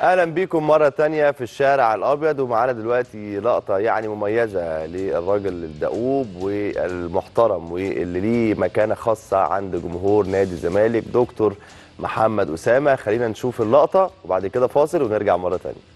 اهلا بيكم مره تانية في الشارع الابيض ومعانا دلوقتي لقطه يعني مميزه للراجل الدؤوب والمحترم واللي ليه مكانه خاصه عند جمهور نادي الزمالك دكتور محمد اسامه خلينا نشوف اللقطه وبعد كده فاصل ونرجع مره تانية